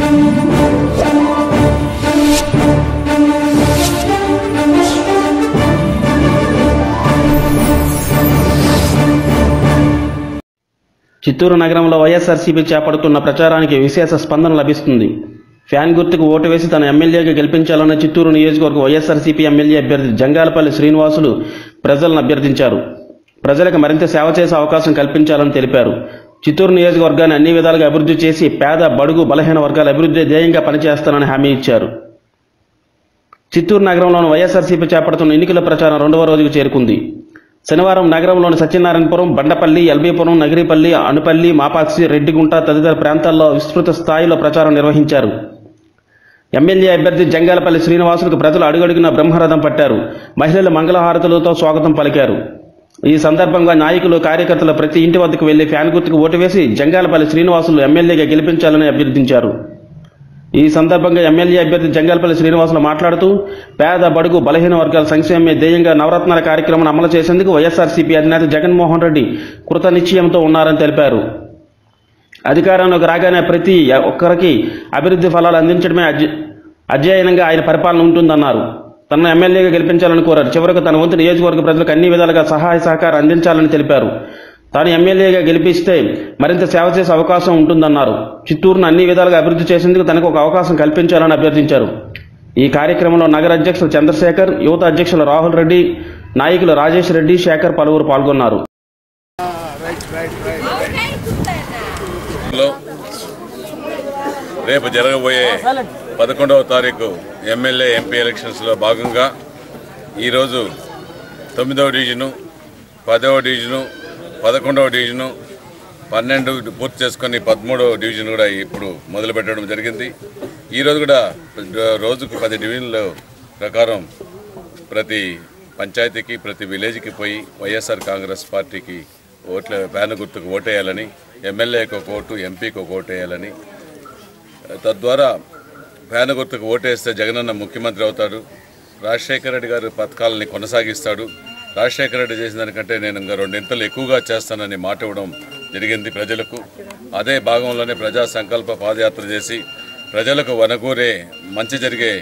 చిత్తూరు నగరంలో వైఎస్ఆర్సీపీ చేపడుతున్న ప్రచారానికి విశేష స్పందన లభిస్తుంది ఫ్యాన్ గుర్తుకు ఓటు వేసి తన ఎమ్మెల్యేగా గెలిపించాలన్న చిత్తూరు నియోజకవర్గ వైఎస్ఆర్సీపీ ఎమ్మెల్యే అభ్యర్థి జంగాలపల్లి శ్రీనివాసులు ప్రజలను అభ్యర్థించారు ప్రజలకు మరింత సేవ చేసే అవకాశం కల్పించాలని తెలిపారు చిత్తూరు నియోజకవర్గాన్ని అన్ని విధాలుగా అభివృద్ధి చేసి పేద బడుగు బలహీన వర్గాల అభివృద్ధి ధ్యేయంగా పనిచేస్తానని హామీ ఇచ్చారు చిత్తూరు నగరంలోని వైఎస్ఆర్సీపీ చేపడుతున్న ఎన్నికల ప్రచారం రెండవ రోజుకు చేరుకుంది శనివారం నగరంలోని సత్యనారాయణపురం బండపల్లి ఎల్బీపురం నగిరిపల్లి అనుపల్లి మాపాక్షి రెడ్డిగుంట తదితర ప్రాంతాల్లో విస్తృత స్థాయిలో ప్రచారం నిర్వహించారు ఎమ్మెల్యే అభ్యర్థి జంగాలపల్లి శ్రీనివాసులకు ప్రజలు అడుగడుగున బ్రహ్మరథం పట్టారు మహిళలు మంగళహారతులతో స్వాగతం పలికారు ఈ సందర్భంగా నాయకులు కార్యకర్తలు ప్రతి ఇంటి వద్దకు వెళ్లి ఫ్యాన్ గుర్తుకు ఓటు వేసి జంగాలపల్లి శ్రీనివాసులు ఎమ్మెల్యేగా గెలిపించాలని అభ్యర్థించారు ఈ సందర్భంగా ఎమ్మెల్యే అభ్యర్థి జంగాలపల్లి శ్రీనివాసులు మాట్లాడుతూ పేద బడుగు బలహీన వర్గాల సంక్షేమమే ధ్యేయంగా నవరత్నాల కార్యక్రమం అమలు చేసేందుకు వైఎస్ఆర్సీపీ అధినేత జగన్మోహన్ రెడ్డి కృత నిశ్చయంతో ఉన్నారని తెలిపారు అధికారంలోకి రాగానే ప్రతి ఒక్కరికి అభివృద్ధి ఫలాలు అందించడమే అధ్య- అధ్యయనంగా ఆయన పరిపాలన ఉంటుందన్నారు తనను ఎమ్మెల్యేగా గెలిపించాలని కోరారు చివరకు తన వంతు నియోజకవర్గ ప్రజలకు అన్ని విధాలుగా సహాయ సహకారం అందించాలని తెలిపారు తాను ఎమ్మెల్యేగా గెలిపిస్తే మరింత సేవ చేసే అవకాశం ఉంటుందన్నారు చిత్తూరును అన్ని విధాలుగా అభివృద్ధి చేసేందుకు తనకు ఒక అవకాశం కల్పించాలని అభ్యర్థించారు ఈ కార్యక్రమంలో నగర అధ్యక్షులు చంద్రశేఖర్ యువత అధ్యక్షులు రాహుల్ రెడ్డి నాయకులు రాజేష్ రెడ్డి శేఖర్ పలువురు పాల్గొన్నారు లో రేపు జరగబోయే పదకొండవ తారీఖు ఎమ్మెల్యే ఎంపీ ఎలక్షన్స్లో భాగంగా ఈరోజు తొమ్మిదవ డివిజను పదవ డివిజను పదకొండవ డివిజను పన్నెండు పూర్తి చేసుకొని పదమూడవ డివిజన్ కూడా ఇప్పుడు మొదలు పెట్టడం జరిగింది ఈరోజు కూడా రోజుకు పది డివిజన్ల ప్రకారం ప్రతి పంచాయతీకి ప్రతి విలేజ్కి పోయి వైఎస్ఆర్ కాంగ్రెస్ పార్టీకి ఓట్ల బ్యాన గుర్తుకు ఓటేయాలని ఎమ్మెల్యేకి ఒక ఓటు ఎంపీకి ఒక ఓటు వేయాలని తద్వారా ఫ్యాన్ గుర్తుకు ఓటేస్తే జగనన్న ముఖ్యమంత్రి అవుతాడు రాజశేఖర రెడ్డి గారు పథకాలని కొనసాగిస్తాడు రాజశేఖర రెడ్డి చేసిన దానికంటే నేను ఇంకా రెండింతలు ఎక్కువగా చేస్తానని మాట ఇవ్వడం జరిగింది ప్రజలకు అదే భాగంలోనే ప్రజా సంకల్ప పాదయాత్ర చేసి ప్రజలకు వనగూరే మంచి జరిగే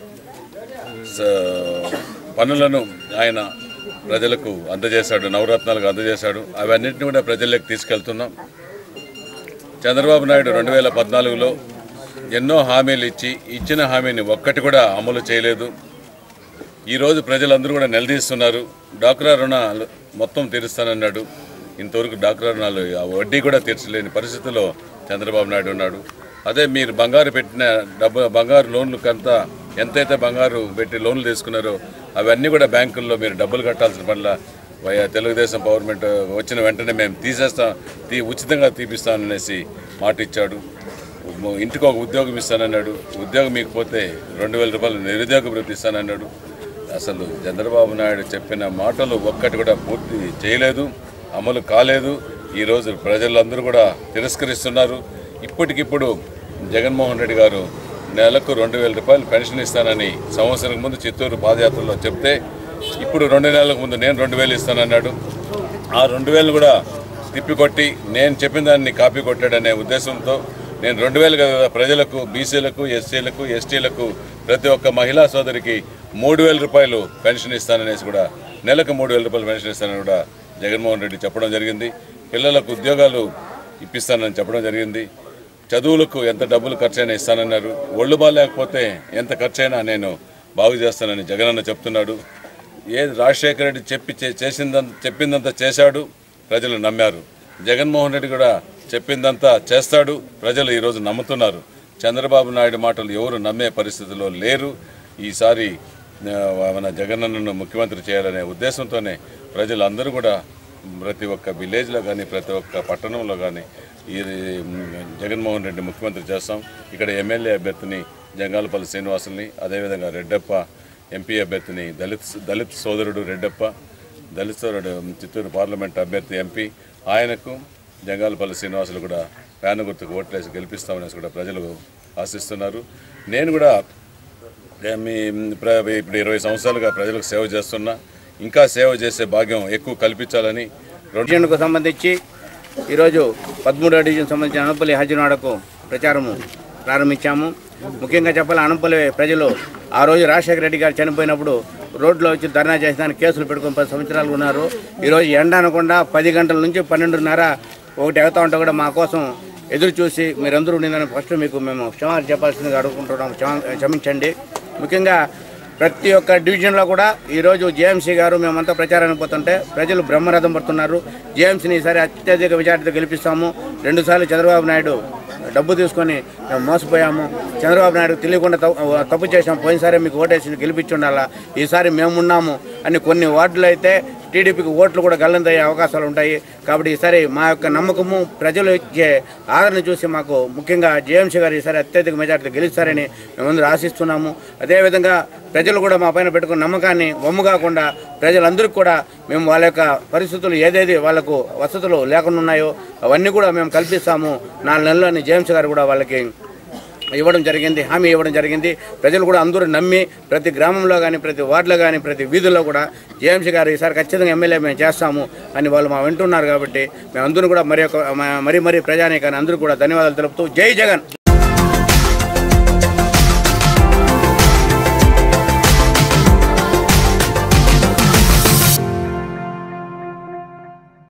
స- పనులను ఆయన ప్రజలకు అందజేశాడు నవరత్నాలకు అందజేశాడు అవన్నింటినీ కూడా ప్రజల్లోకి తీసుకెళ్తున్నాం చంద్రబాబు నాయుడు రెండు వేల పద్నాలుగులో ఎన్నో హామీలు ఇచ్చి ఇచ్చిన హామీని ఒక్కటి కూడా అమలు చేయలేదు ఈరోజు ప్రజలందరూ కూడా నిలదీస్తున్నారు డాక్రా రుణాలు మొత్తం తీరుస్తానన్నాడు ఇంతవరకు డాక్రా రుణాలు ఆ వడ్డీ కూడా తీర్చలేని పరిస్థితిలో చంద్రబాబు నాయుడు ఉన్నాడు అదే మీరు బంగారు పెట్టిన డబ్బు బంగారు లోన్లు కంత ఎంతైతే బంగారు పెట్టి లోన్లు తీసుకున్నారో అవన్నీ కూడా బ్యాంకుల్లో మీరు డబ్బులు కట్టాల్సిన పనుల వై- తెలుగుదేశం గవర్నమెంట్ వచ్చిన వెంటనే మేము తీసేస్తాం తీ ఉచితంగా తీపిస్తామనేసి మాట ఇచ్చాడు మ- ఇంటికి ఒక ఉద్యోగం ఇస్తానన్నాడు ఉద్యోగం ఇకపోతే రెండు వేల రూపాయలు నిరుద్యోగ వృత్తి ఇస్తానన్నాడు అసలు చంద్రబాబు నాయుడు చెప్పిన మాటలు ఒక్కటి కూడా పూర్తి చేయలేదు అమలు కాలేదు ఈరోజు ప్రజలందరూ కూడా తిరస్కరిస్తున్నారు ఇప్పటికిప్పుడు జగన్మోహన్ రెడ్డి గారు నెలకు రెండు వేల రూపాయలు పెన్షన్ ఇస్తానని సంవత్సరం ముందు చిత్తూరు పాదయాత్రలో చెప్తే ఇప్పుడు రెండు నెలలకు ముందు నేను రెండు వేలు ఇస్తానన్నాడు ఆ రెండు వేలు కూడా తిప్పికొట్టి నేను చెప్పిన దాన్ని కాపీ కొట్టాడనే ఉద్దేశంతో నేను రెండు వేలు కదా ప్రజలకు బీసీలకు ఎస్సీలకు ఎస్టీలకు ప్రతి ఒక్క మహిళా సోదరికి మూడు వేల రూపాయలు పెన్షన్ ఇస్తాననేసి కూడా నెలకు మూడు వేల రూపాయలు పెన్షన్ ఇస్తానని కూడా జగన్మోహన్ రెడ్డి చెప్పడం జరిగింది పిల్లలకు ఉద్యోగాలు ఇప్పిస్తానని చెప్పడం జరిగింది చదువులకు ఎంత డబ్బులు ఖర్చైనా ఇస్తానన్నారు ఒళ్ళు బాగాలేకపోతే ఎంత ఖర్చైనా నేను బాగు చేస్తానని జగనన్న చెప్తున్నాడు ఏది రాజశేఖర రెడ్డి చెప్పి చే- చేసిందంత చెప్పిందంతా చేశాడు ప్రజలు నమ్మారు జగన్మోహన్ రెడ్డి కూడా చెప్పిందంతా చేస్తాడు ప్రజలు ఈరోజు నమ్ముతున్నారు చంద్రబాబు నాయుడు మాటలు ఎవరు నమ్మే పరిస్థితిలో లేరు ఈసారి ఆ, మన జగనన్నను ముఖ్యమంత్రి చేయాలనే ఉద్దేశంతోనే ప్రజలందరూ కూడా ప్రతి ఒక్క విలేజ్లో కానీ ప్రతి ఒక్క పట్టణంలో కానీ ఈ జగన్మోహన్ రెడ్డి ముఖ్యమంత్రి చేస్తాం ఇక్కడ ఎమ్మెల్యే అభ్యర్థిని జంగాలపల్లి శ్రీనివాసుల్ని అదేవిధంగా రెడ్డప్ప ఎంపీ అభ్యర్థిని దళిత్ దళిత్ సోదరుడు రెడ్డప్ప దళిత్ సోదరుడు చిత్తూరు పార్లమెంట్ అభ్యర్థి ఎంపీ ఆయనకు జంగాలపల్లి శ్రీనివాసులు కూడా ఫ్యాన్ గుర్తుకు ఓట్లేసి గెలిపిస్తామనేసి కూడా ప్రజలు ఆశిస్తున్నారు నేను కూడా ఏ మీ ప్ర- ఇప్పుడు ఇరవై సంవత్సరాలుగా ప్రజలకు సేవ చేస్తున్నా ఇంకా సేవ చేసే భాగ్యం ఎక్కువ కల్పించాలని రెండు డివిజన్కు సంబంధించి ఈరోజు పదమూడో డివిజన్ సంబంధించిన అనపల్లి హజినాడకు ప్రచారము ప్రారంభించాము ముఖ్యంగా చెప్పాలి అనపల్లి ప్రజలు ఆ రోజు రాజశేఖర రెడ్డి గారు చనిపోయినప్పుడు రోడ్లో వచ్చి ధర్నా చేసిన కేసులు పెట్టుకుని పది సంవత్సరాలు ఉన్నారు ఈరోజు ఎండ అనకుండా పది గంటల నుంచి పన్నెండున్నర ఒకటి ఎగుతా ఉంటే కూడా మా కోసం ఎదురు చూసి మీరందరూ ఉండిందని ఫస్ట్ మీకు మేము క్షమాపణ చెప్పాల్సిందిగా అడుగుకుంటున్నాం క్షమ- క్షమించండి ముఖ్యంగా ప్రతి ఒక్క డివిజన్లో కూడా ఈరోజు జేఎంసీ గారు మేమంతా ప్రచారానికి పోతుంటే ప్రజలు బ్రహ్మరథం పడుతున్నారు జేఎంసీని ఈసారి అత్యధిక మెజార్టీతో గెలిపిస్తాము రెండుసార్లు చంద్రబాబు నాయుడు డబ్బు తీసుకొని మేము మోసపోయాము చంద్రబాబు నాయుడు తెలియకుండా తప్పు తప్పు చేసాం పోయినసారి మీకు ఓటేసి గెలిపించి ఉండాలా ఈసారి మేమున్నాము అని కొన్ని వార్డులు అయితే టీడీపీకి ఓట్లు కూడా గల్లంతయ్యే అవకాశాలు ఉంటాయి కాబట్టి ఈసారి మా యొక్క నమ్మకము ప్రజలు ఇచ్చే ఆదరణ చూసి మాకు ముఖ్యంగా జేఎంసీ గారు ఈసారి అత్యధిక మెజార్టీతో గెలుస్తారని మేమందరూ ఆశిస్తున్నాము అదేవిధంగా ప్రజలు కూడా మా పైన పెట్టుకున్న నమ్మకాన్ని వమ్ము కాకుండా ప్రజలందరికీ కూడా మేము వాళ్ళ యొక్క పరిస్థితులు ఏదేది వాళ్ళకు వసతులు లేకుండా ఉన్నాయో అవన్నీ కూడా మేము కల్పిస్తాము నాలుగు నెలలని జేమ్స్ గారు కూడా వాళ్ళకి ఇవ్వడం జరిగింది హామీ ఇవ్వడం జరిగింది ప్రజలు కూడా అందరూ నమ్మి ప్రతి గ్రామంలో కానీ ప్రతి వార్డులో కానీ ప్రతి వీధుల్లో కూడా జేఎంసీ గారు ఈసారి ఖచ్చితంగా ఎమ్మెల్యే మేము చేస్తాము అని వాళ్ళు మా వింటున్నారు కాబట్టి మేమందరూ కూడా మరి ఒక మరీ మరీ ప్రజానీకాన్ని అందరూ కూడా ధన్యవాదాలు తెలుపుతూ జై జగన్